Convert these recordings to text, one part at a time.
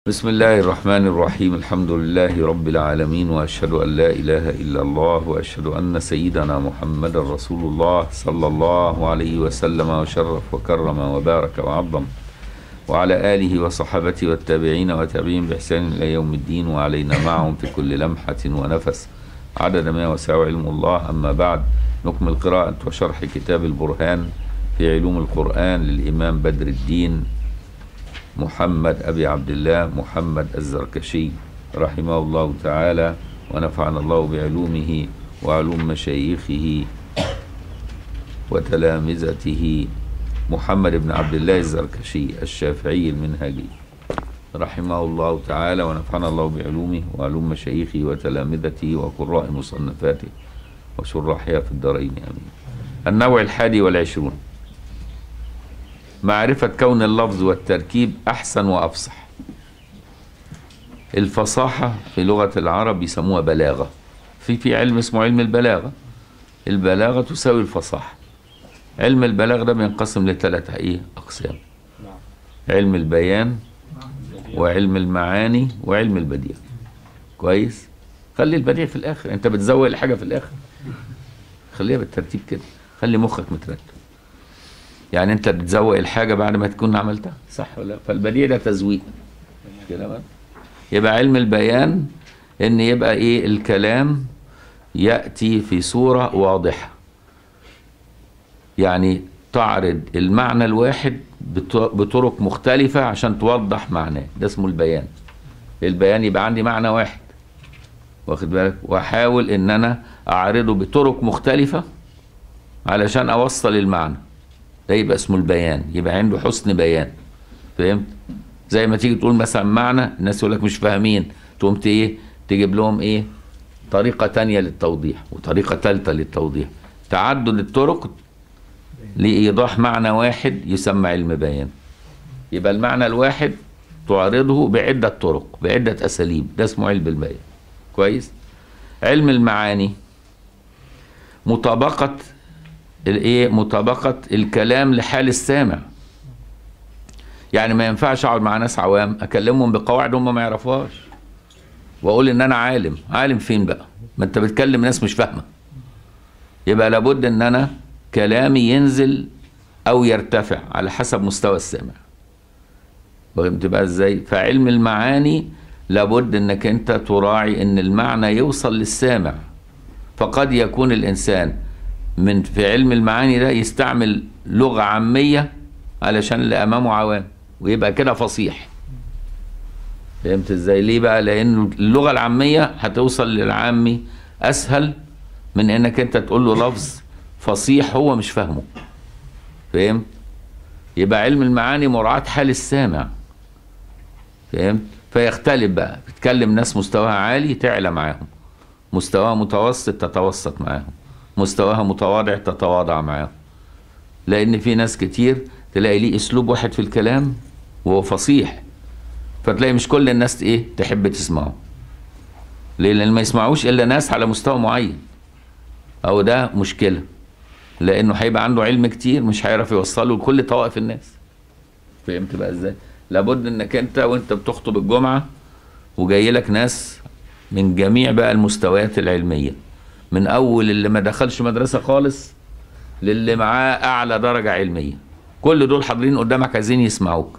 بسم الله الرحمن الرحيم الحمد لله رب العالمين واشهد ان لا اله الا الله واشهد ان سيدنا محمد رسول الله صلى الله عليه وسلم وشرف وكرم وبارك وعظم وعلى اله وصحبه والتابعين وتابعين باحسان الى يوم الدين وعلينا معهم في كل لمحه ونفس عدد ما وسع علم الله اما بعد نكمل قراءه وشرح كتاب البرهان في علوم القران للامام بدر الدين محمد أبي عبد الله محمد الزركشي رحمه الله تعالى ونفعنا الله بعلومه وعلوم مشايخه وتلامذته محمد بن عبد الله الزركشي الشافعي المنهجي رحمه الله تعالى ونفعنا الله بعلومه وعلوم مشايخه وتلامذته وقراء مصنفاته وشراحها في الدارين آمين النوع الحادي والعشرون معرفة كون اللفظ والتركيب أحسن وأفصح الفصاحة في لغة العرب بيسموها بلاغة في في علم اسمه علم البلاغة البلاغة تساوي الفصاحة علم البلاغة ده بينقسم لثلاثة ايه أقسام علم البيان وعلم المعاني وعلم البديع كويس خلي البديع في الآخر أنت بتزوق الحاجة في الآخر خليها بالترتيب كده خلي مخك مترتب يعني انت بتزوق الحاجه بعد ما تكون عملتها صح ولا لا؟ فالبديع ده تزويق كده بقى يبقى علم البيان ان يبقى ايه الكلام ياتي في صوره واضحه يعني تعرض المعنى الواحد بط- بطرق مختلفه عشان توضح معناه ده اسمه البيان البيان يبقى عندي معنى واحد واخد بالك واحاول ان انا اعرضه بطرق مختلفه علشان اوصل المعنى ده يبقى اسمه البيان يبقى عنده حسن بيان فهمت زي ما تيجي تقول مثلا معنى الناس يقول لك مش فاهمين تقوم ت- ايه تجيب لهم ايه طريقة تانية للتوضيح وطريقة ثالثة للتوضيح تعدد الطرق لإيضاح معنى واحد يسمى علم بيان يبقى المعنى الواحد تعرضه بعدة طرق بعدة أساليب ده اسمه علم البيان كويس علم المعاني مطابقة الايه مطابقه الكلام لحال السامع يعني ما ينفعش اقعد مع ناس عوام اكلمهم بقواعد هم ما يعرفوهاش واقول ان انا عالم عالم فين بقى ما انت بتكلم ناس مش فاهمه يبقى لابد ان انا كلامي ينزل او يرتفع على حسب مستوى السامع فهمت بقى ازاي فعلم المعاني لابد انك انت تراعي ان المعنى يوصل للسامع فقد يكون الانسان من في علم المعاني ده يستعمل لغة عامية علشان اللي أمامه عوام ويبقى كده فصيح فهمت ازاي ليه بقى لأن اللغة العامية هتوصل للعامي أسهل من إنك أنت تقول له لفظ فصيح هو مش فاهمه فهمت يبقى علم المعاني مراعاة حال السامع فهمت فيختلف بقى بتكلم ناس مستواها عالي تعلى معاهم مستواها متوسط تتوسط معاهم مستواها متواضع تتواضع معاه لان في ناس كتير تلاقي ليه اسلوب واحد في الكلام وهو فصيح فتلاقي مش كل الناس ايه تحب تسمعه ليه لان ما يسمعوش الا ناس على مستوى معين او ده مشكله لانه هيبقى عنده علم كتير مش هيعرف يوصله لكل طوائف الناس فهمت بقى ازاي لابد انك انت وانت بتخطب الجمعه وجاي لك ناس من جميع بقى المستويات العلميه من اول اللي ما دخلش مدرسه خالص للي معاه اعلى درجه علميه كل دول حاضرين قدامك عايزين يسمعوك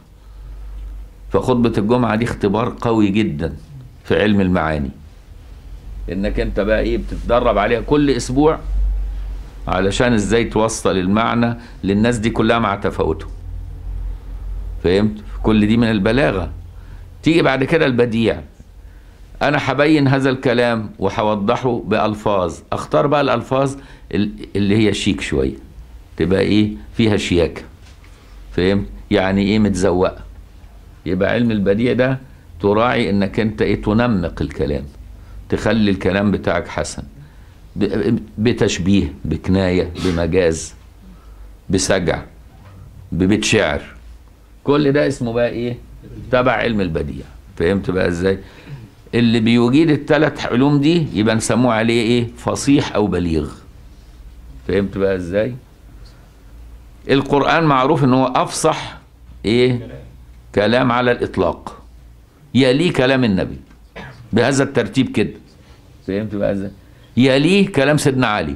فخطبه الجمعه دي اختبار قوي جدا في علم المعاني انك انت بقى ايه بتتدرب عليها كل اسبوع علشان ازاي توصل المعنى للناس دي كلها مع تفاوتهم فهمت كل دي من البلاغه تيجي بعد كده البديع انا هبين هذا الكلام وهوضحه بالفاظ اختار بقى الالفاظ ال- اللي هي شيك شويه تبقى ايه فيها شياكه فهمت يعني ايه متزوقه يبقى علم البديع ده تراعي انك انت ايه تنمق الكلام تخلي الكلام بتاعك حسن ب- بتشبيه بكنايه بمجاز بسجع ببيت شعر كل ده اسمه بقى ايه تبع علم البديع فهمت بقى ازاي اللي بيجيد الثلاث علوم دي يبقى نسموه عليه ايه فصيح او بليغ فهمت بقى ازاي القرآن معروف ان هو افصح ايه كلام على الاطلاق يليه كلام النبي بهذا الترتيب كده فهمت بقى ازاي يليه كلام سيدنا علي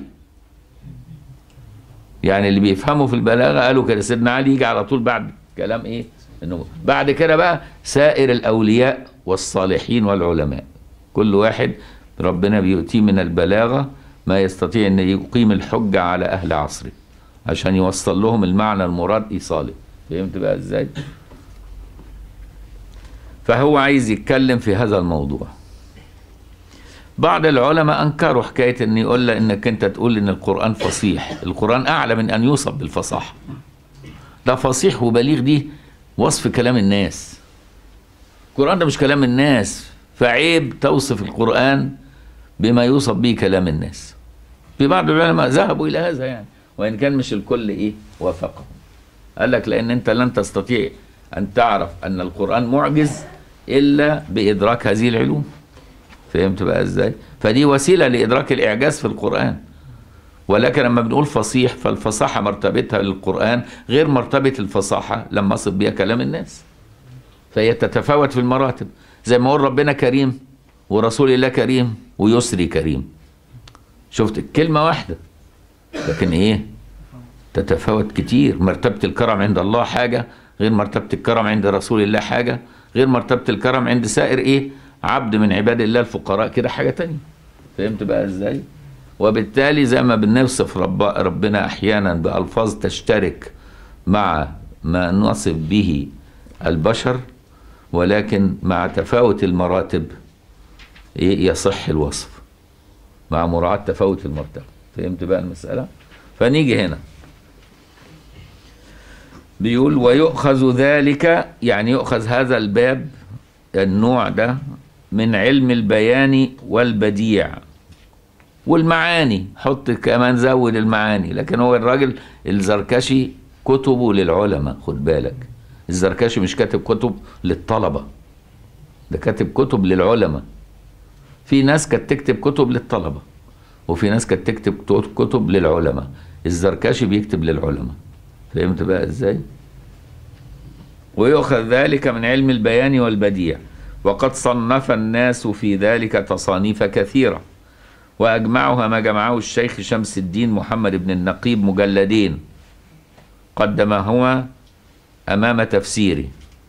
يعني اللي بيفهموا في البلاغه قالوا كده سيدنا علي يجي على طول بعد كلام ايه انه بعد كده بقى سائر الاولياء والصالحين والعلماء كل واحد ربنا بيؤتيه من البلاغه ما يستطيع ان يقيم الحجه على اهل عصره عشان يوصل لهم المعنى المراد ايصاله فهمت بقى ازاي فهو عايز يتكلم في هذا الموضوع بعض العلماء انكروا حكايه ان يقول له انك انت تقول ان القران فصيح القران اعلى من ان يوصف بالفصاحه ده فصيح وبليغ دي وصف كلام الناس القران ده مش كلام الناس فعيب توصف القران بما يوصف به كلام الناس في بعض العلماء ذهبوا الى هذا يعني وان كان مش الكل ايه وافقهم قال لك لان انت لن تستطيع ان تعرف ان القران معجز الا بادراك هذه العلوم فهمت بقى ازاي فدي وسيله لادراك الاعجاز في القران ولكن لما بنقول فصيح فالفصاحه مرتبتها للقران غير مرتبه الفصاحه لما اصف بها كلام الناس فهي تتفاوت في المراتب زي ما اقول ربنا كريم ورسول الله كريم ويسري كريم شفت كلمه واحده لكن ايه تتفاوت كتير مرتبه الكرم عند الله حاجه غير مرتبه الكرم عند رسول الله حاجه غير مرتبه الكرم عند سائر ايه عبد من عباد الله الفقراء كده حاجه تانية فهمت بقى ازاي وبالتالي زي ما بنوصف رب ربنا احيانا بالفاظ تشترك مع ما نصف به البشر ولكن مع تفاوت المراتب إيه يصح الوصف مع مراعاة تفاوت المرتبة فهمت بقى المسألة فنيجي هنا بيقول ويؤخذ ذلك يعني يؤخذ هذا الباب النوع ده من علم البيان والبديع والمعاني حط كمان زود المعاني لكن هو الراجل الزركشي كتبه للعلماء خد بالك الزركشي مش كاتب كتب للطلبة ده كاتب كتب للعلماء في ناس كانت تكتب كتب للطلبة وفي ناس كانت تكتب كتب للعلماء الزركشي بيكتب للعلماء فهمت بقى ازاي ويؤخذ ذلك من علم البيان والبديع وقد صنف الناس في ذلك تصانيف كثيرة وأجمعها ما جمعه الشيخ شمس الدين محمد بن النقيب مجلدين قدمهما أمام تفسيره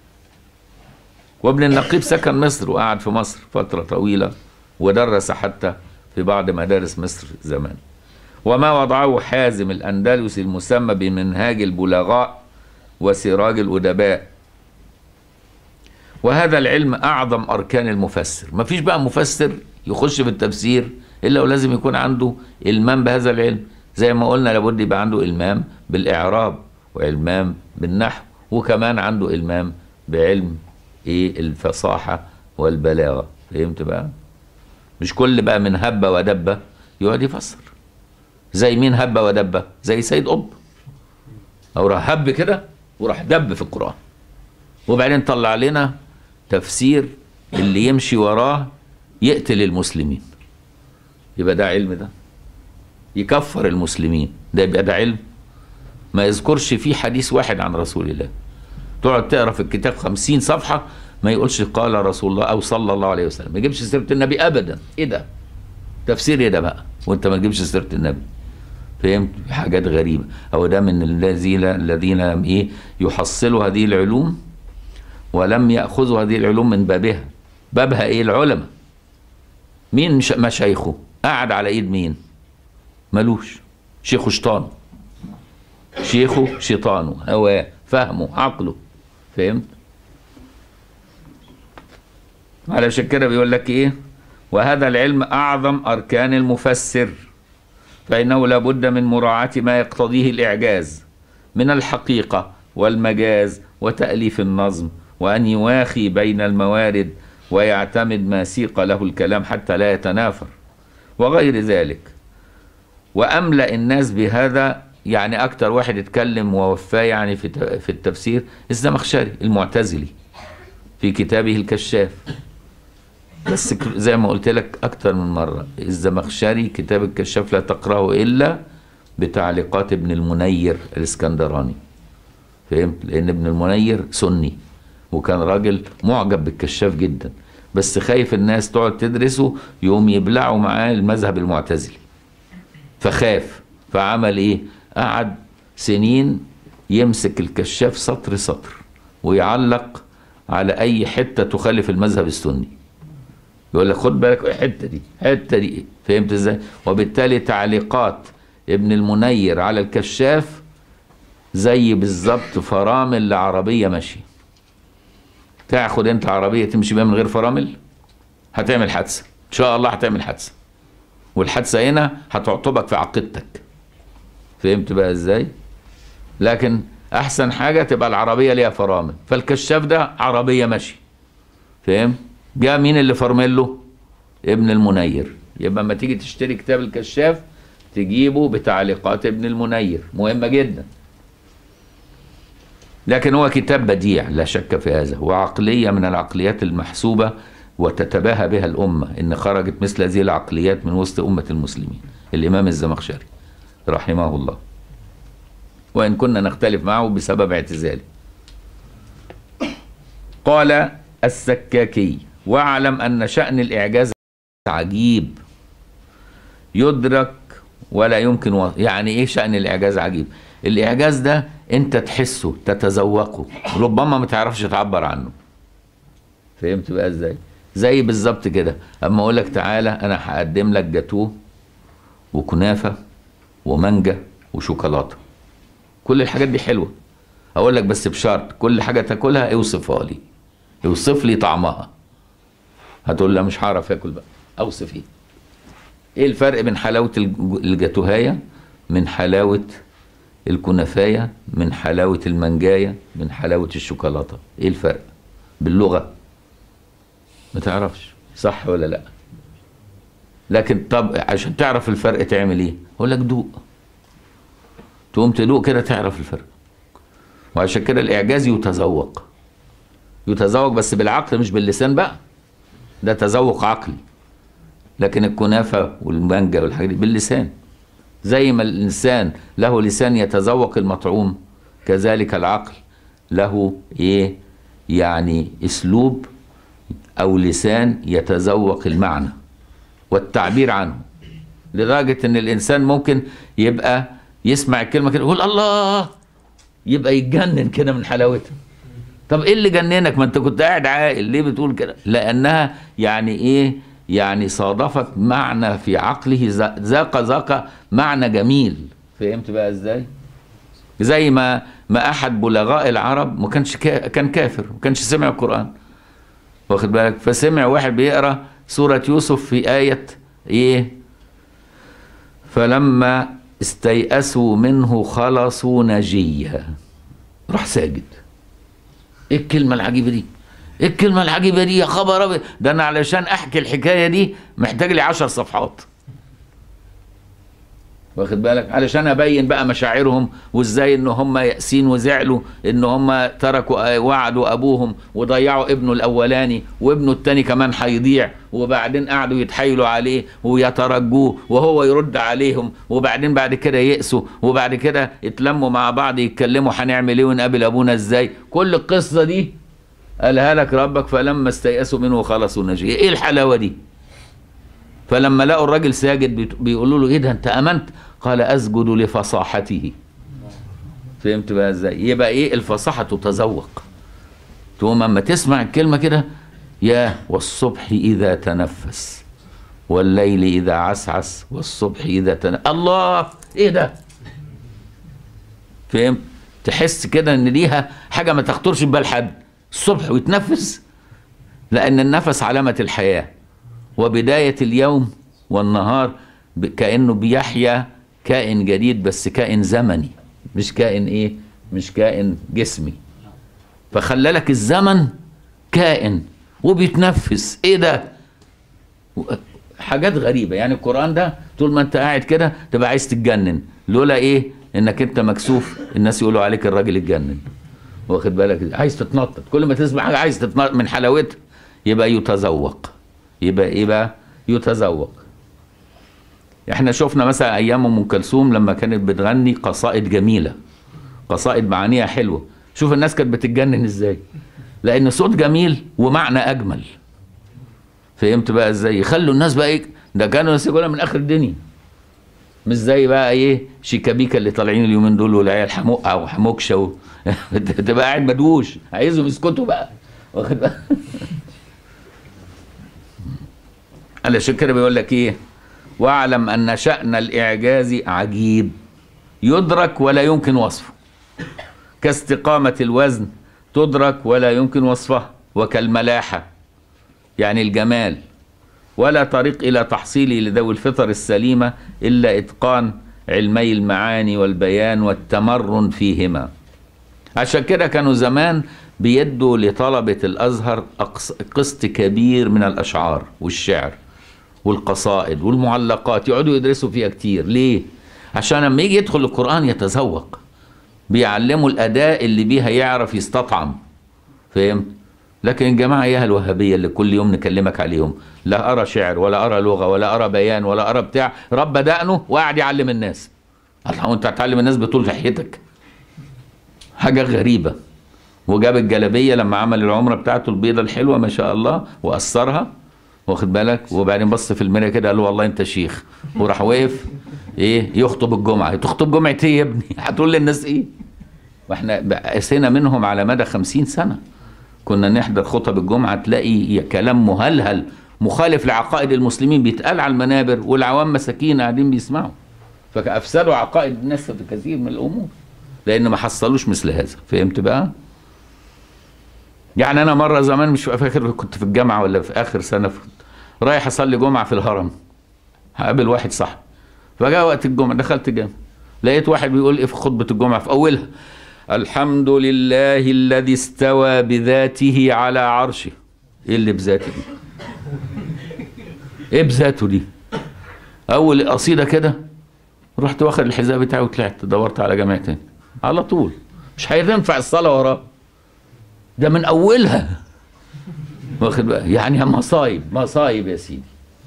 وابن النقيب سكن مصر وقعد في مصر فترة طويلة ودرس حتى في بعض مدارس مصر زمان وما وضعه حازم الأندلسي المسمى بمنهاج البلغاء وسراج الأدباء وهذا العلم أعظم أركان المفسر ما فيش بقى مفسر يخش في التفسير إلا ولازم يكون عنده إلمام بهذا العلم زي ما قلنا لابد يبقى عنده إلمام بالإعراب وإلمام بالنحو وكمان عنده إلمام بعلم إيه الفصاحة والبلاغة فهمت بقى مش كل بقى من هبة ودبة يقعد يفسر زي مين هبة ودبة زي سيد قطب أو راح هب كده وراح دب في القرآن وبعدين طلع لنا تفسير اللي يمشي وراه يقتل المسلمين يبقى ده علم ده يكفر المسلمين ده يبقى ده علم ما يذكرش فيه حديث واحد عن رسول الله تقعد تقرا في الكتاب خمسين صفحة ما يقولش قال رسول الله أو صلى الله عليه وسلم ما يجيبش سيرة النبي أبدا إيه ده تفسير إيه ده بقى وأنت ما تجيبش سيرة النبي فهمت حاجات غريبة أو ده من الذين الذين إيه يحصلوا هذه العلوم ولم يأخذوا هذه العلوم من بابها بابها إيه العلماء مين مش مشايخه قعد على إيد مين ملوش شيخه شيطان شيخه شيطانه هواه فهمه عقله فهمت علشان كده بيقول لك ايه وهذا العلم اعظم اركان المفسر فانه لابد من مراعاه ما يقتضيه الاعجاز من الحقيقه والمجاز وتاليف النظم وان يواخي بين الموارد ويعتمد ما سيق له الكلام حتى لا يتنافر وغير ذلك واملا الناس بهذا يعني اكتر واحد اتكلم ووفاه يعني في في التفسير الزمخشري المعتزلي في كتابه الكشاف بس زي ما قلت لك اكتر من مره الزمخشري كتاب الكشاف لا تقراه الا بتعليقات ابن المنير الاسكندراني فهمت لان ابن المنير سني وكان راجل معجب بالكشاف جدا بس خايف الناس تقعد تدرسه يقوم يبلعوا معاه المذهب المعتزلي فخاف فعمل ايه قعد سنين يمسك الكشاف سطر سطر ويعلق على اي حته تخالف المذهب السني يقول لك خد بالك الحته دي الحته دي فهمت ازاي وبالتالي تعليقات ابن المنير على الكشاف زي بالظبط فرامل لعربيه ماشيه تاخد انت عربيه تمشي بيها من غير فرامل هتعمل حادثه ان شاء الله هتعمل حادثه والحادثه هنا هتعطبك في عقيدتك فهمت بقى ازاي لكن احسن حاجه تبقى العربيه ليها فرامل فالكشاف ده عربيه ماشي فاهم جاء مين اللي فرمل له ابن المنير يبقى لما تيجي تشتري كتاب الكشاف تجيبه بتعليقات ابن المنير مهمه جدا لكن هو كتاب بديع لا شك في هذا وعقليه من العقليات المحسوبه وتتباهى بها الامه ان خرجت مثل هذه العقليات من وسط امه المسلمين الامام الزمخشري رحمه الله وإن كنا نختلف معه بسبب اعتزاله قال السكاكي واعلم أن شأن الإعجاز عجيب يدرك ولا يمكن و... يعني إيه شأن الإعجاز عجيب الإعجاز ده أنت تحسه تتذوقه ربما ما تعرفش تعبر عنه فهمت بقى إزاي زي بالظبط كده أما أقول لك تعالى أنا هقدم لك جاتوه وكنافة ومانجا وشوكولاتة كل الحاجات دي حلوه اقول لك بس بشرط كل حاجه تاكلها اوصفها لي اوصف لي طعمها هتقول لا مش هعرف اكل بقى اوصف ايه ايه الفرق بين حلاوه الج- الجاتوهايه من حلاوه الكنافايه من حلاوه المانجايه من حلاوه الشوكولاته ايه الفرق باللغه ما تعرفش صح ولا لا لكن طب عشان تعرف الفرق تعمل ايه اقول لك دوق تقوم تدوق كده تعرف الفرق وعشان كده الاعجاز يتذوق يتذوق بس بالعقل مش باللسان بقى ده تذوق عقلي لكن الكنافه والمانجا والحاجات دي باللسان زي ما الانسان له لسان يتذوق المطعوم كذلك العقل له ايه يعني اسلوب او لسان يتذوق المعنى والتعبير عنه لدرجه ان الانسان ممكن يبقى يسمع الكلمه كده يقول الله يبقى يتجنن كده من حلاوتها طب ايه اللي جننك ما انت كنت قاعد عاقل ليه بتقول كده لانها يعني ايه يعني صادفت معنى في عقله ذا- ذاق ذاق معنى جميل فهمت بقى ازاي زي ما ما احد بلغاء العرب ما كانش كا كان كافر ما كانش سمع القران واخد بالك فسمع واحد بيقرا سوره يوسف في ايه ايه فلما استيأسوا منه خلصوا نجيا راح ساجد ايه الكلمة العجيبة دي ايه الكلمة العجيبة دي يا خبر أبيض ده انا علشان احكي الحكاية دي محتاج لي عشر صفحات واخد بالك علشان ابين بقى مشاعرهم وازاي ان هم يأسين وزعلوا ان هم تركوا وعدوا ابوهم وضيعوا ابنه الاولاني وابنه التاني كمان هيضيع وبعدين قعدوا يتحايلوا عليه ويترجوه وهو يرد عليهم وبعدين بعد كده يأسوا وبعد كده اتلموا مع بعض يتكلموا هنعمل ايه ونقابل ابونا ازاي كل القصة دي قالها لك ربك فلما استيأسوا منه خلصوا نجيه ايه الحلاوة دي فلما لقوا الراجل ساجد بيت- بيقولوا له ايه ده انت امنت قال اسجد لفصاحته فهمت بقى ازاي يبقى ايه الفصاحه تتذوق تقوم اما تسمع الكلمه كده يا والصبح اذا تنفس والليل اذا عسعس والصبح اذا تنفس الله ايه ده فهمت تحس كده ان ليها حاجه ما تخطرش ببال حد الصبح ويتنفس لان النفس علامه الحياه وبداية اليوم والنهار ب- كأنه بيحيا كائن جديد بس كائن زمني مش كائن ايه مش كائن جسمي فخلى لك الزمن كائن وبيتنفس ايه ده و- حاجات غريبة يعني القرآن ده طول ما انت قاعد كده تبقى عايز تتجنن لولا ايه انك انت مكسوف الناس يقولوا عليك الراجل اتجنن واخد بالك عايز تتنطط كل ما تسمع حاجة عايز تتنطط من حلاوتها يبقى يتذوق يبقى ايه بقى يتذوق احنا شفنا مثلا ايام ام كلثوم لما كانت بتغني قصائد جميله قصائد معانيها حلوه شوف الناس كانت بتتجنن ازاي لان صوت جميل ومعنى اجمل فهمت بقى ازاي يخلوا الناس بقى ايه ده كانوا الناس يقولها من اخر الدنيا مش زي بقى ايه شيكابيكا اللي طالعين اليومين دول والعيال حموقه وحموكشه و... تبقى قاعد مدوش عايزهم يسكتوا بقى واخد بقى علشان كده بيقول لك ايه واعلم ان شأن الاعجاز عجيب يدرك ولا يمكن وصفه كاستقامة الوزن تدرك ولا يمكن وصفها وكالملاحة يعني الجمال ولا طريق إلى تحصيله لذوي الفطر السليمة إلا إتقان علمي المعاني والبيان والتمرن فيهما عشان كده كانوا زمان بيدوا لطلبة الأزهر أقص- قسط كبير من الأشعار والشعر والقصائد والمعلقات يقعدوا يدرسوا فيها كتير ليه؟ عشان لما يجي يدخل القرآن يتذوق بيعلموا الأداء اللي بيها يعرف يستطعم فهمت؟ لكن الجماعة إياها الوهابية اللي كل يوم نكلمك عليهم لا أرى شعر ولا أرى لغة ولا أرى بيان ولا أرى بتاع رب دقنه وقاعد يعلم الناس الله وأنت هتعلم الناس بطول لحيتك حاجة غريبة وجاب الجلابية لما عمل العمرة بتاعته البيضة الحلوة ما شاء الله وقصرها واخد بالك وبعدين بص في المراية كده قال له والله انت شيخ وراح وقف ايه يخطب الجمعة تخطب جمعة ايه يا ابني هتقول للناس ايه واحنا قسينا منهم على مدى خمسين سنة كنا نحضر خطب الجمعة تلاقي كلام مهلهل مخالف لعقائد المسلمين بيتقال على المنابر والعوام مساكين قاعدين بيسمعوا فأفسدوا عقائد الناس في كثير من الأمور لأن ما حصلوش مثل هذا فهمت بقى؟ يعني أنا مرة زمان مش فاكر كنت في الجامعة ولا في آخر سنة في رايح أصلي جمعة في الهرم هقابل واحد صاحبي فجاء وقت الجمعة دخلت الجامعة لقيت واحد بيقول إيه في خطبة الجمعة في أولها الحمد لله الذي استوى بذاته على عرشه ايه اللي بذاته دي ايه بذاته دي اول قصيده كده رحت واخد الحذاء بتاعي وطلعت دورت على جامعه تاني على طول مش هينفع الصلاه وراه ده من اولها واخد بقى يعني مصايب مصايب يا سيدي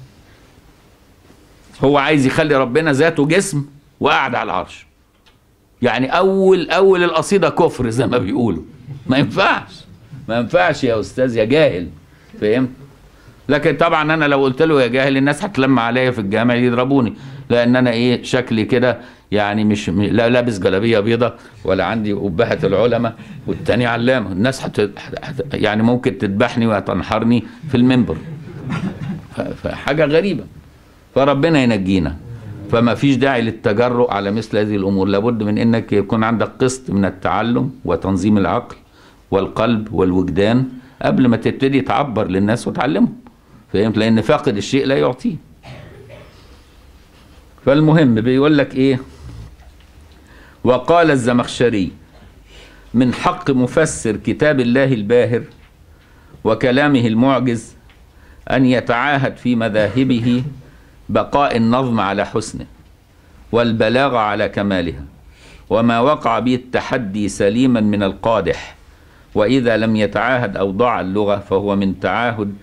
هو عايز يخلي ربنا ذاته جسم وقاعد على العرش يعني اول اول القصيده كفر زي ما بيقولوا ما ينفعش ما ينفعش يا استاذ يا جاهل فهمت لكن طبعا انا لو قلت له يا جاهل الناس هتلم عليا في الجامع يضربوني لان انا ايه شكلي كده يعني مش لا لابس جلابيه بيضة ولا عندي أبهة العلماء والتاني علامة الناس حت حت يعني ممكن تذبحني وتنحرني في المنبر ف- فحاجة غريبة فربنا ينجينا فما فيش داعي للتجرؤ على مثل هذه الامور لابد من انك يكون عندك قسط من التعلم وتنظيم العقل والقلب والوجدان قبل ما تبتدي تعبر للناس وتعلمهم فهمت لان فاقد الشيء لا يعطيه فالمهم بيقول لك ايه وقال الزمخشري من حق مفسر كتاب الله الباهر وكلامه المعجز ان يتعاهد في مذاهبه بقاء النظم على حسنه والبلاغة على كمالها وما وقع به التحدي سليما من القادح وإذا لم يتعاهد أوضاع اللغة فهو من تعاهد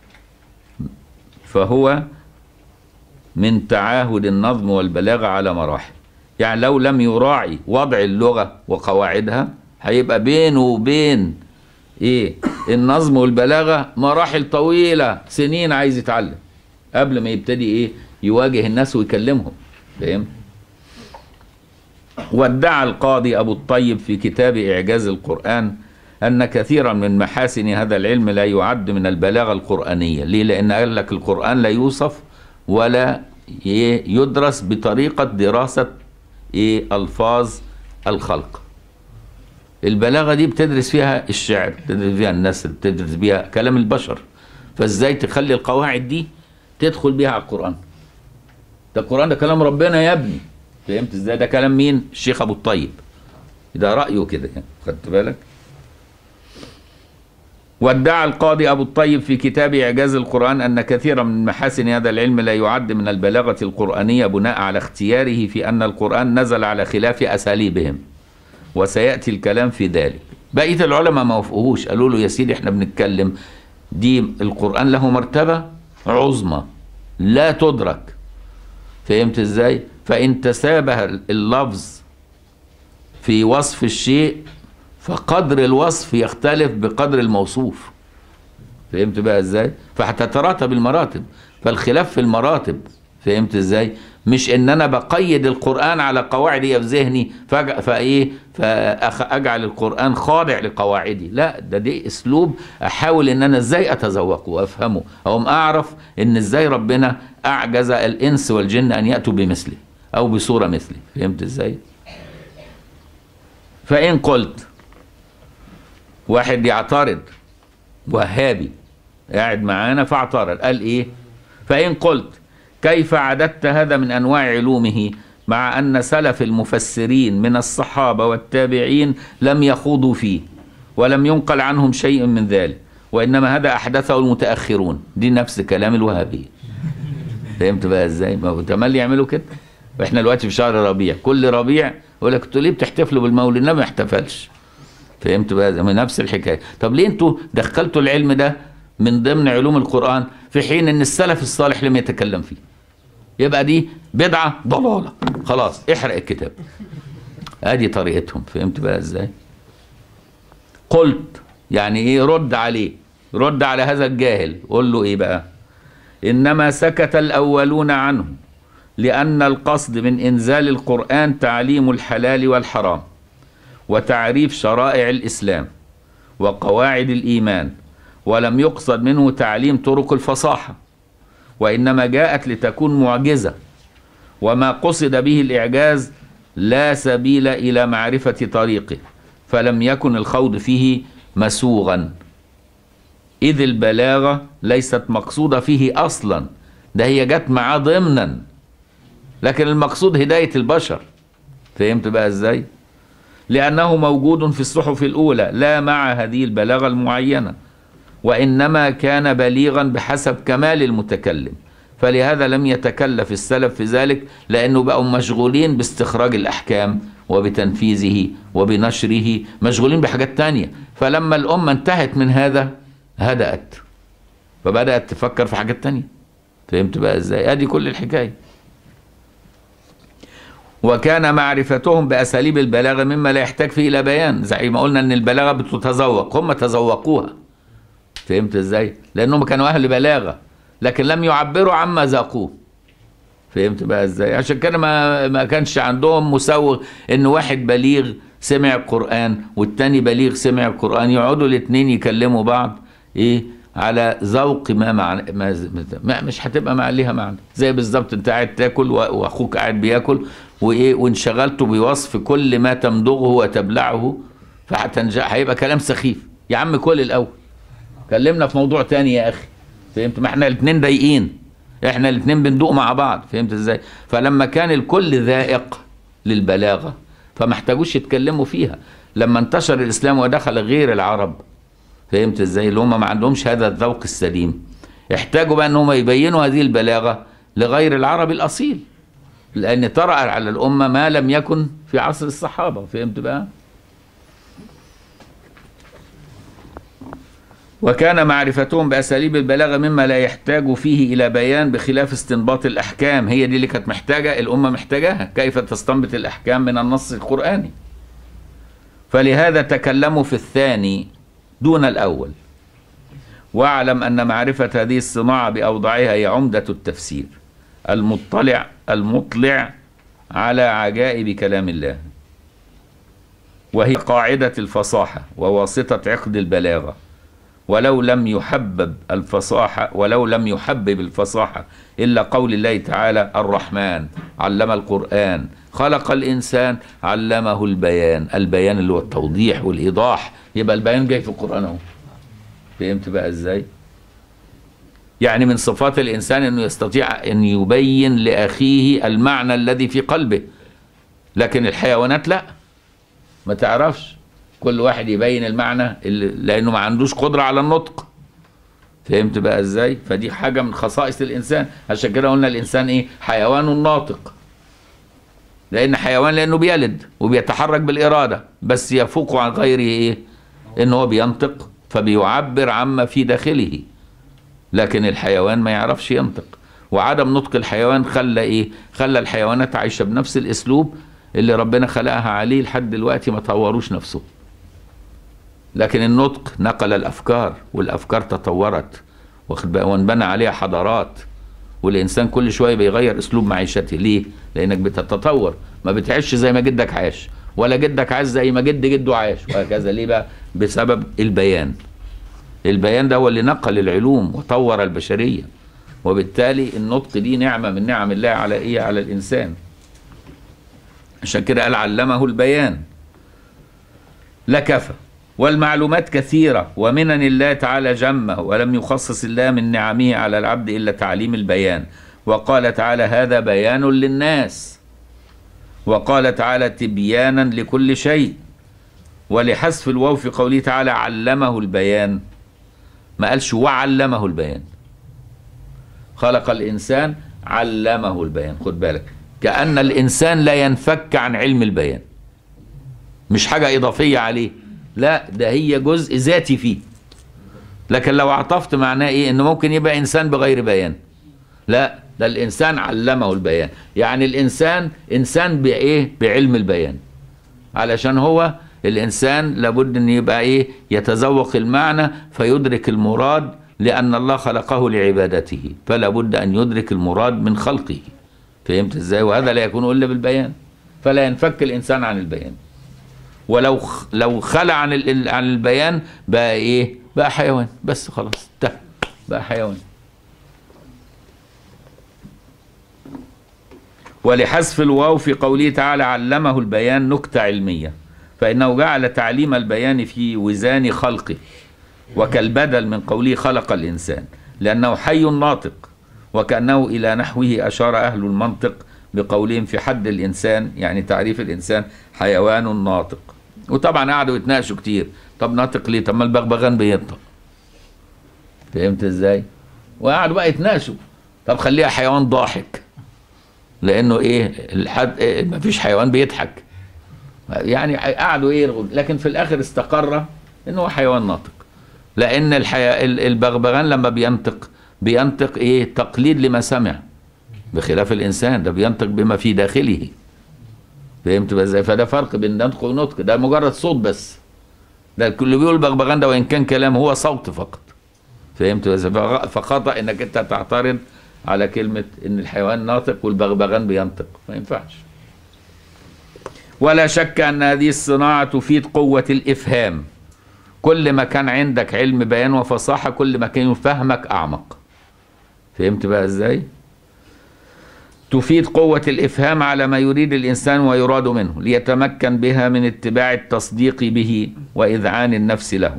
فهو من تعاهد النظم والبلاغة على مراحل يعني لو لم يراعي وضع اللغة وقواعدها هيبقى بينه وبين ايه النظم والبلاغة مراحل طويلة سنين عايز يتعلم قبل ما يبتدي ايه يواجه الناس ويكلمهم فاهم وادعى القاضي ابو الطيب في كتاب اعجاز القران ان كثيرا من محاسن هذا العلم لا يعد من البلاغه القرانيه ليه لان قال لك القران لا يوصف ولا ي- يدرس بطريقه دراسه ايه الفاظ الخلق البلاغه دي بتدرس فيها الشعر بتدرس فيها النثر بتدرس فيها كلام البشر فازاي تخلي القواعد دي تدخل بيها على القرآن ده القرآن ده كلام ربنا يا ابني فهمت ازاي ده كلام مين الشيخ ابو الطيب ده رأيه كده يعني خدت بالك وادعى القاضي ابو الطيب في كتاب اعجاز القرآن ان كثيرا من محاسن هذا العلم لا يعد من البلاغة القرآنية بناء على اختياره في ان القرآن نزل على خلاف اساليبهم وسيأتي الكلام في ذلك بقية العلماء ما وافقوهوش قالوا له يا سيدي احنا بنتكلم دي القرآن له مرتبة عظمى لا تدرك فهمت ازاي فان تشابه اللفظ في وصف الشيء فقدر الوصف يختلف بقدر الموصوف فهمت بقى ازاي فهتتراتب المراتب فالخلاف في المراتب فهمت ازاي مش ان انا بقيد القران على قواعد هي في ذهني فأج- فايه فاجعل القران خاضع لقواعدي لا ده دي اسلوب احاول ان انا ازاي اتذوقه وافهمه او اعرف ان ازاي ربنا اعجز الانس والجن ان ياتوا بمثله او بصوره مثله فهمت ازاي فان قلت واحد يعترض وهابي قاعد معانا فاعترض قال ايه فان قلت كيف عددت هذا من انواع علومه مع ان سلف المفسرين من الصحابه والتابعين لم يخوضوا فيه ولم ينقل عنهم شيء من ذلك وانما هذا احدثه المتاخرون دي نفس كلام الوهابيه فهمت بقى ازاي ما هو تملي يعملوا كده واحنا دلوقتي في شهر ربيع كل ربيع يقول لك انتوا ليه بتحتفلوا بالمولد النبي ما احتفلش فهمت بقى زي ما نفس الحكايه طب ليه انتوا دخلتوا العلم ده من ضمن علوم القران في حين ان السلف الصالح لم يتكلم فيه يبقى دي بدعه ضلاله خلاص احرق الكتاب ادي طريقتهم فهمت بقى ازاي قلت يعني ايه رد عليه رد على هذا الجاهل قول له ايه بقى انما سكت الاولون عنه لان القصد من انزال القران تعليم الحلال والحرام وتعريف شرائع الاسلام وقواعد الايمان ولم يقصد منه تعليم طرق الفصاحه وانما جاءت لتكون معجزه وما قصد به الاعجاز لا سبيل الى معرفه طريقه فلم يكن الخوض فيه مسوغا اذ البلاغه ليست مقصوده فيه اصلا ده هي جت معاه ضمنا لكن المقصود هدايه البشر فهمت بقى ازاي لانه موجود في الصحف الاولى لا مع هذه البلاغه المعينه وانما كان بليغا بحسب كمال المتكلم فلهذا لم يتكلف السلف في ذلك لانه بقوا مشغولين باستخراج الاحكام وبتنفيذه وبنشره مشغولين بحاجات تانية فلما الامه انتهت من هذا هدأت فبدأت تفكر في حاجات تانية فهمت بقى ازاي ادي كل الحكايه وكان معرفتهم باساليب البلاغه مما لا يحتاج فيه الى بيان زي ما قلنا ان البلاغه بتتذوق هم تذوقوها فهمت ازاي لانهم كانوا اهل بلاغه لكن لم يعبروا عما ذاقوه فهمت بقى ازاي عشان كده ما ما كانش عندهم مسوغ ان واحد بليغ سمع القران والتاني بليغ سمع القران يقعدوا الاثنين يكلموا بعض ايه على ذوق ما معنى ما, ما مش هتبقى مع ليها معنى زي بالظبط انت قاعد تاكل و- واخوك قاعد بياكل وايه وانشغلتوا بوصف كل ما تمضغه وتبلعه فهتنجح هيبقى كلام سخيف يا عم كل الاول كلمنا في موضوع تاني يا اخي فهمت ما احنا الاثنين ضايقين احنا الاثنين بندوق مع بعض فهمت ازاي فلما كان الكل ذائق للبلاغه فما احتاجوش يتكلموا فيها لما انتشر الاسلام ودخل غير العرب فهمت ازاي اللي هم ما عندهمش هذا الذوق السليم احتاجوا بقى ان هم يبينوا هذه البلاغه لغير العرب الاصيل لان طرأ على الامه ما لم يكن في عصر الصحابه فهمت بقى وكان معرفتهم بأساليب البلاغة مما لا يحتاج فيه إلى بيان بخلاف استنباط الأحكام هي دي اللي كانت محتاجة الأمة محتاجاها كيف تستنبط الأحكام من النص القرآني فلهذا تكلموا في الثاني دون الأول واعلم أن معرفة هذه الصناعة بأوضاعها هي عمدة التفسير المطلع المطلع على عجائب كلام الله وهي قاعدة الفصاحة وواسطة عقد البلاغة ولو لم يحبب الفصاحة ولو لم يحبب الفصاحة إلا قول الله تعالى الرحمن علم القرآن خلق الإنسان علمه البيان البيان اللي هو التوضيح والإيضاح يبقى البيان جاي في القرآن أهو فهمت بقى إزاي يعني من صفات الإنسان أنه يستطيع أن يبين لأخيه المعنى الذي في قلبه لكن الحيوانات لا ما تعرفش كل واحد يبين المعنى اللي لانه ما عندوش قدره على النطق فهمت بقى ازاي فدي حاجه من خصائص الانسان عشان كده قلنا الانسان ايه حيوان ناطق لان حيوان لانه بيلد وبيتحرك بالاراده بس يفوق عن غيره ايه ان هو بينطق فبيعبر عما في داخله لكن الحيوان ما يعرفش ينطق وعدم نطق الحيوان خلى ايه خلى الحيوانات عايشه بنفس الاسلوب اللي ربنا خلقها عليه لحد دلوقتي ما طوروش نفسه لكن النطق نقل الافكار والافكار تطورت واخد بقى وانبنى عليها حضارات والانسان كل شويه بيغير اسلوب معيشته ليه لانك بتتطور ما بتعيش زي ما جدك عاش ولا جدك عاش زي ما جد جده عاش وهكذا ليه بقى بسبب البيان البيان ده هو اللي نقل العلوم وطور البشريه وبالتالي النطق دي نعمه من نعم الله على ايه على الانسان عشان كده قال علمه البيان لكفى والمعلومات كثيرة ومنن الله تعالى جمة ولم يخصص الله من نعمه على العبد إلا تعليم البيان وقال تعالى هذا بيان للناس وقال تعالى تبيانا لكل شيء ولحذف الواو في قوله تعالى علمه البيان ما قالش وعلمه البيان خلق الإنسان علمه البيان خد بالك كأن الإنسان لا ينفك عن علم البيان مش حاجة إضافية عليه لا ده هي جزء ذاتي فيه لكن لو عطفت معناه ايه انه ممكن يبقى انسان بغير بيان لا ده الانسان علمه البيان يعني الانسان انسان بايه بعلم البيان علشان هو الانسان لابد ان يبقى ايه يتذوق المعنى فيدرك المراد لان الله خلقه لعبادته فلا بد ان يدرك المراد من خلقه فهمت ازاي وهذا لا يكون الا بالبيان فلا ينفك الانسان عن البيان ولو خ- لو خلع عن ال- عن البيان بقى ايه بقى حيوان بس خلاص انتهى بقى حيوان ولحذف الواو في قوله تعالى علمه البيان نكتة علمية فإنه جعل تعليم البيان في وزان خلقه وكالبدل من قوله خلق الإنسان لأنه حي ناطق وكأنه إلى نحوه أشار أهل المنطق بقولهم في حد الإنسان يعني تعريف الإنسان حيوان ناطق وطبعا قعدوا يتناقشوا كتير طب ناطق ليه طب ما البغبغان بينطق فهمت ازاي وقعدوا بقى يتناقشوا طب خليها حيوان ضاحك لانه ايه الحد إيه مفيش حيوان بيضحك يعني قعدوا ايه يرغوا لكن في الاخر استقر انه هو حيوان ناطق لان الحيا... ال- البغبغان لما بينطق بينطق ايه تقليد لما سمع بخلاف الانسان ده بينطق بما في داخله فهمت بقى ازاي فده فرق بين نطق ونطق ده مجرد صوت بس ده اللي بيقول بغبغان ده وان كان كلام هو صوت فقط فهمت بقى ازاي فغ- فخطا انك انت تعترض على كلمه ان الحيوان ناطق والبغبغان بينطق ما ينفعش ولا شك ان هذه الصناعه تفيد قوه الافهام كل ما كان عندك علم بيان وفصاحه كل ما كان فهمك اعمق فهمت بقى ازاي تفيد قوة الإفهام على ما يريد الإنسان ويراد منه ليتمكن بها من اتباع التصديق به وإذعان النفس له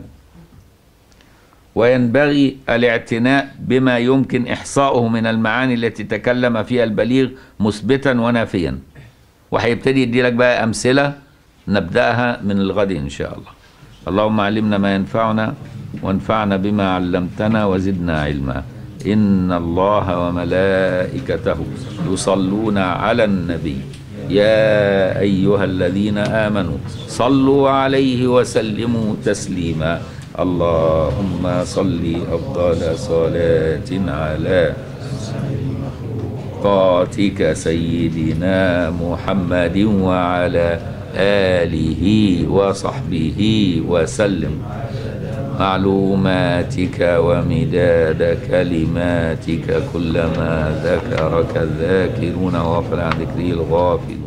وينبغي الاعتناء بما يمكن إحصاؤه من المعاني التي تكلم فيها البليغ مثبتا ونافيا وهيبتدي يدي لك بقى أمثلة نبدأها من الغد إن شاء الله اللهم علمنا ما ينفعنا وانفعنا بما علمتنا وزدنا علما إن الله وملائكته يصلون على النبي يا أيها الذين آمنوا صلوا عليه وسلموا تسليما اللهم صل أفضل صلاة على قاتك سيدنا محمد وعلى آله وصحبه وسلم معلوماتك ومداد كلماتك كلما ذكرك الذاكرون وغفل عن ذكره الغافل